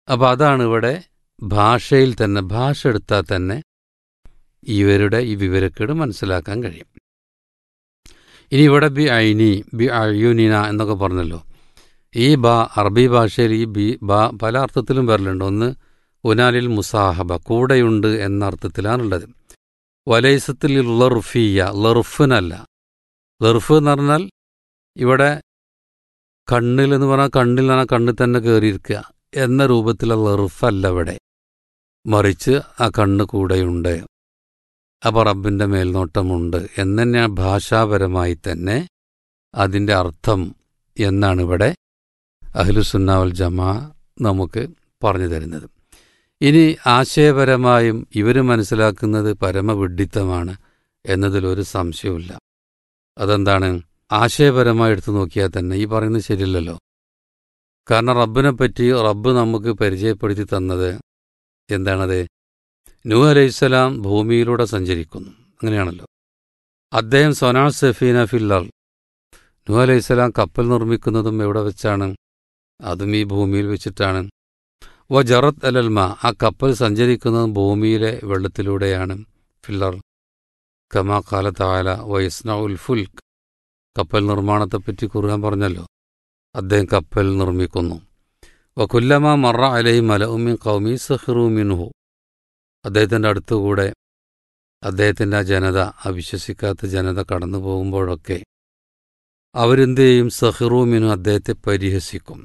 അപ്പോൾ അതാണ് ഇവിടെ ഭാഷയിൽ തന്നെ ഭാഷ എടുത്താൽ തന്നെ ഇവരുടെ ഈ വിവരക്കേട് മനസ്സിലാക്കാൻ കഴിയും ഇനി ഇവിടെ ബി ഐനി ബി അയ്യുനിന എന്നൊക്കെ പറഞ്ഞല്ലോ ഈ ബ അറബി ഭാഷയിൽ ഈ ബി ബ പല അർത്ഥത്തിലും വരലുണ്ട് ഒന്ന് ഉനാലിൽ മുസാഹബ കൂടെയുണ്ട് എന്ന അർത്ഥത്തിലാണുള്ളത് വലൈസത്തിൽ ലറുഫിയ ലറുഫിനല്ല ലറുഫ് എന്ന് പറഞ്ഞാൽ ഇവിടെ കണ്ണിൽ എന്ന് പറഞ്ഞാൽ കണ്ണിൽ എന്ന് പറഞ്ഞാൽ കണ്ണിൽ തന്നെ കയറിയിരിക്കുക എന്ന രൂപത്തിലുള്ള ലറുഫല്ല ഇവിടെ മറിച്ച് ആ കണ്ണ് കൂടെയുണ്ട് അപ്പോൾ റബ്ബിൻ്റെ മേൽനോട്ടമുണ്ട് എന്ന് തന്നെയാണ് ഭാഷാപരമായി തന്നെ അതിൻ്റെ അർത്ഥം എന്നാണ് ഇവിടെ അഹ്ലുസുന്നാവൽ ജമാ നമുക്ക് പറഞ്ഞു തരുന്നത് ഇനി ആശയപരമായും ഇവർ മനസ്സിലാക്കുന്നത് പരമവിഡ്ഢിത്തമാണ് എന്നതിലൊരു സംശയവുമില്ല അതെന്താണ് ആശയപരമായി എടുത്തു നോക്കിയാൽ തന്നെ ഈ പറയുന്നത് ശരിയല്ലല്ലോ കാരണം റബ്ബിനെ പറ്റി റബ്ബ് നമുക്ക് പരിചയപ്പെടുത്തി തന്നത് എന്താണത് നൂ അലൈഹിസ്സലാം ഭൂമിയിലൂടെ സഞ്ചരിക്കുന്നു അങ്ങനെയാണല്ലോ അദ്ദേഹം സൊനാ സഫീന ഫില്ലർ നൂ അലൈഹിസ്സലാം കപ്പൽ നിർമ്മിക്കുന്നതും എവിടെ വെച്ചാണ് അതും ഈ ഭൂമിയിൽ വെച്ചിട്ടാണ് വ ജറത്ത് അലൽമ ആ കപ്പൽ സഞ്ചരിക്കുന്നതും ഭൂമിയിലെ വെള്ളത്തിലൂടെയാണ് ഫില്ലർ കമാ കാലത്തായ വയസ്ന ഉൽ ഫുൽക്ക് കപ്പൽ നിർമ്മാണത്തെപ്പറ്റി കുറുകാൻ പറഞ്ഞല്ലോ അദ്ദേഹം കപ്പൽ നിർമ്മിക്കുന്നു വ കുല്ലമ മറ അലൈ മലഉമി കൗമി സഹ്റൂമിൻഹു അദ്ദേഹത്തിൻ്റെ അടുത്തുകൂടെ അദ്ദേഹത്തിൻ്റെ ആ ജനത ആ വിശ്വസിക്കാത്ത ജനത കടന്നു പോകുമ്പോഴൊക്കെ അവരെന്ത് ചെയ്യും സഹ്റൂമിനു അദ്ദേഹത്തെ പരിഹസിക്കും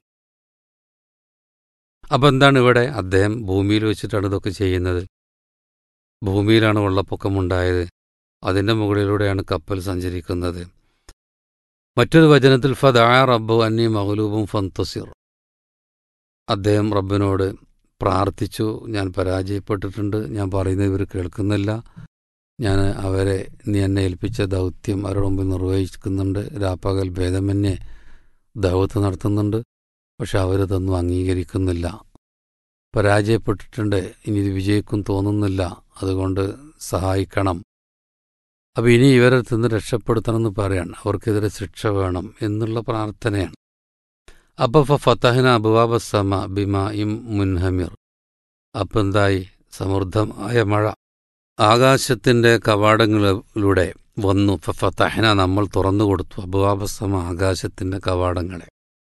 അപ്പം എന്താണ് ഇവിടെ അദ്ദേഹം ഭൂമിയിൽ വെച്ചിട്ടാണ് ഇതൊക്കെ ചെയ്യുന്നത് ഭൂമിയിലാണ് വെള്ളപ്പൊക്കമുണ്ടായത് അതിൻ്റെ മുകളിലൂടെയാണ് കപ്പൽ സഞ്ചരിക്കുന്നത് മറ്റൊരു വചനത്തിൽ ഫദാ റബ്ബു അന്നി മഹലൂബും ഫന്തസിർ അദ്ദേഹം റബ്ബിനോട് പ്രാർത്ഥിച്ചു ഞാൻ പരാജയപ്പെട്ടിട്ടുണ്ട് ഞാൻ പറയുന്നത് ഇവർ കേൾക്കുന്നില്ല ഞാൻ അവരെ നീ എന്നെ ഏൽപ്പിച്ച ദൗത്യം അവരുടെ മുമ്പിൽ നിർവഹിക്കുന്നുണ്ട് രാപ്പകൽ ഭേദമന്യേ ദൗത്യം നടത്തുന്നുണ്ട് പക്ഷെ അവരിതൊന്നും അംഗീകരിക്കുന്നില്ല പരാജയപ്പെട്ടിട്ടുണ്ട് ഇനി ഇത് വിജയിക്കും തോന്നുന്നില്ല അതുകൊണ്ട് സഹായിക്കണം അപ്പം ഇനി ഇവരെ നിന്ന് രക്ഷപ്പെടുത്തണമെന്ന് പറയാണ് അവർക്കെതിരെ ശിക്ഷ വേണം എന്നുള്ള പ്രാർത്ഥനയാണ് അപ്പോൾ ഫത്തഹന അബുവാബ സമ ബിമ ഇം മുൻഹമിർ അപ്പം എന്തായി സമൃദ്ധമായ മഴ ആകാശത്തിൻ്റെ കവാടങ്ങളിലൂടെ വന്നു ഫത്തഹന നമ്മൾ തുറന്നു കൊടുത്തു അബുവാബ സമ ആകാശത്തിൻ്റെ കവാടങ്ങളെ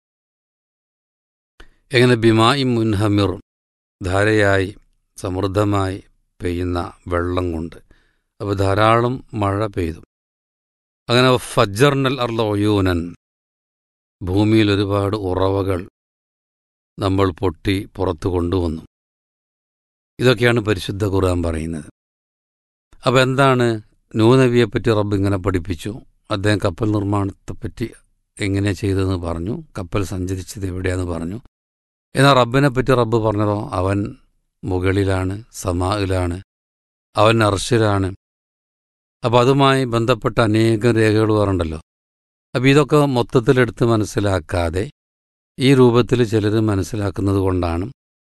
എങ്ങനെ ബിമാ ഇം മുൻഹമിർ ധാരയായി സമൃദ്ധമായി പെയ്യുന്ന വെള്ളം കൊണ്ട് അപ്പോൾ ധാരാളം മഴ പെയ്തു അങ്ങനെ ഫജ്ജർനൽ അർല ഒയൂനൻ ഭൂമിയിൽ ഒരുപാട് ഉറവകൾ നമ്മൾ പൊട്ടി പുറത്തു കൊണ്ടുവന്നു ഇതൊക്കെയാണ് പരിശുദ്ധ ഖുർആൻ പറയുന്നത് അപ്പോൾ എന്താണ് നൂനബിയെപ്പറ്റി റബ്ബ് ഇങ്ങനെ പഠിപ്പിച്ചു അദ്ദേഹം കപ്പൽ നിർമ്മാണത്തെപ്പറ്റി എങ്ങനെ ചെയ്തതെന്ന് പറഞ്ഞു കപ്പൽ സഞ്ചരിച്ചത് എവിടെയാണെന്ന് പറഞ്ഞു എന്നാൽ റബ്ബിനെ പറ്റി റബ്ബ് പറഞ്ഞതോ അവൻ മുകളിലാണ് സമായിലാണ് അവൻ അർഷിലാണ് അപ്പോൾ അതുമായി ബന്ധപ്പെട്ട അനേകം രേഖകൾ പറഞ്ഞല്ലോ അപ്പം ഇതൊക്കെ മൊത്തത്തിലെടുത്ത് മനസ്സിലാക്കാതെ ഈ രൂപത്തിൽ ചിലർ മനസ്സിലാക്കുന്നത് കൊണ്ടാണ്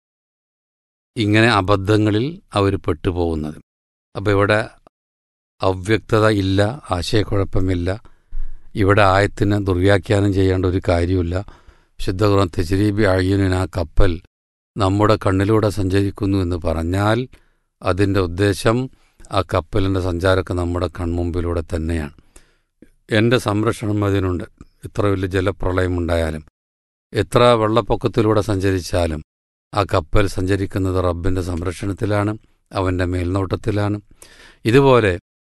ഇങ്ങനെ അബദ്ധങ്ങളിൽ അവർ പെട്ടുപോകുന്നത് അപ്പോൾ ഇവിടെ അവ്യക്തത ഇല്ല ആശയക്കുഴപ്പമില്ല ഇവിടെ ആയത്തിന് ദുർവ്യാഖ്യാനം ചെയ്യേണ്ട ഒരു കാര്യമില്ല ശുദ്ധകുറം തെജരീബി അഴിയനിന് ആ കപ്പൽ നമ്മുടെ കണ്ണിലൂടെ സഞ്ചരിക്കുന്നു എന്ന് പറഞ്ഞാൽ അതിൻ്റെ ഉദ്ദേശം ആ കപ്പലിൻ്റെ സഞ്ചാരമൊക്കെ നമ്മുടെ കൺമുമ്പിലൂടെ തന്നെയാണ് എൻ്റെ സംരക്ഷണം അതിനുണ്ട് ഇത്ര വലിയ ജലപ്രളയം ഉണ്ടായാലും എത്ര വെള്ളപ്പൊക്കത്തിലൂടെ സഞ്ചരിച്ചാലും ആ കപ്പൽ സഞ്ചരിക്കുന്നത് റബ്ബിൻ്റെ സംരക്ഷണത്തിലാണ് അവൻ്റെ മേൽനോട്ടത്തിലാണ് ഇതുപോലെ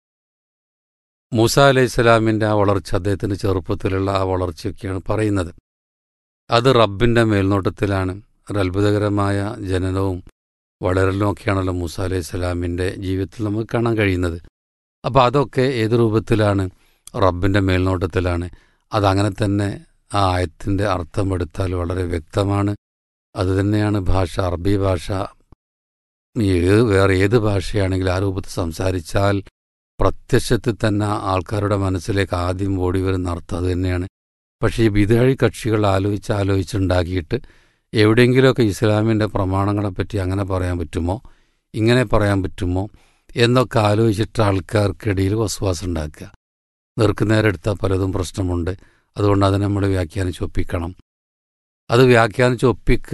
മൂസ അലൈഹി സ്വലാമിൻ്റെ ആ വളർച്ച അദ്ദേഹത്തിൻ്റെ ചെറുപ്പത്തിലുള്ള ആ വളർച്ചയൊക്കെയാണ് പറയുന്നത് അത് റബ്ബിൻ്റെ മേൽനോട്ടത്തിലാണ് ഒരു അത്ഭുതകരമായ ജനനവും വളരലും ഒക്കെയാണല്ലോ മൂസ അലൈഹി സ്വലാമിൻ്റെ ജീവിതത്തിൽ നമുക്ക് കാണാൻ കഴിയുന്നത് അപ്പോൾ അതൊക്കെ ഏത് രൂപത്തിലാണ് റബ്ബിൻ്റെ മേൽനോട്ടത്തിലാണ് അതങ്ങനെ തന്നെ ആ ആയത്തിൻ്റെ അർത്ഥമെടുത്താൽ വളരെ വ്യക്തമാണ് അതുതന്നെയാണ് ഭാഷ അറബി ഭാഷ ഏത് വേറെ ഏത് ഭാഷയാണെങ്കിലും ആ രൂപത്തിൽ സംസാരിച്ചാൽ പ്രത്യക്ഷത്തിൽ തന്നെ ആൾക്കാരുടെ മനസ്സിലേക്ക് ആദ്യം ഓടി വരുന്ന അർത്ഥം അത് തന്നെയാണ് പക്ഷേ ഈ വിതഴി കക്ഷികൾ ആലോചിച്ച് ആലോചിച്ചുണ്ടാക്കിയിട്ട് എവിടെയെങ്കിലുമൊക്കെ ഇസ്ലാമിൻ്റെ പ്രമാണങ്ങളെപ്പറ്റി അങ്ങനെ പറയാൻ പറ്റുമോ ഇങ്ങനെ പറയാൻ പറ്റുമോ എന്നൊക്കെ ആലോചിച്ചിട്ട് ആൾക്കാർക്കിടയിൽ വസ്വാസം ഉണ്ടാക്കുക നേർക്കുനേരെ എടുത്താൽ പലതും പ്രശ്നമുണ്ട് അതുകൊണ്ട് അത് നമ്മൾ വ്യാഖ്യാനിച്ച് ഒപ്പിക്കണം അത് വ്യാഖ്യാനിച്ച് ഒപ്പിക്കുക